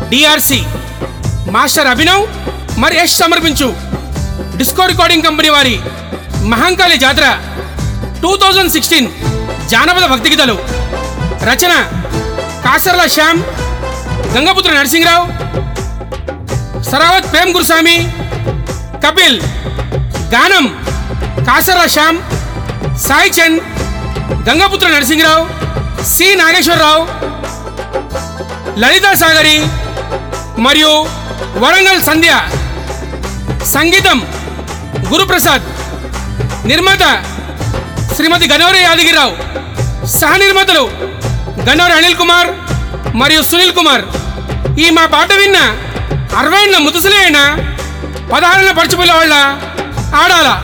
DRC master Abhinav మరి యష్ సమర్పించు disco recording company వారి మహంకాళి జాతర టూ థౌజండ్ సిక్స్టీన్ జానపద భక్తి గీతలు రచన కాసర్ల శ్యామ్ గంగపుత్ర నరసింహరావు సరావత్ ప్రేమ్ గురుస్వామి కపిల్ గానం కాసర్ల శ్యామ్ సాయి చంద్ గంగపుత్ర నరసింహరావు సి నాగేశ్వరరావు లలితా సాగరి మరియు వరంగల్ సంధ్య సంగీతం గురుప్రసాద్ నిర్మాత శ్రీమతి గనోరి యాదగిరిరావు సహ నిర్మాతలు గన్నవరి అనిల్ కుమార్ మరియు సునీల్ కుమార్ ఈ మా పాట విన్న అరవై ఏళ్ళ ముదుసలే అయినా పదహారేళ్ళ పడుచుపిల్ల వాళ్ళ ఆడాల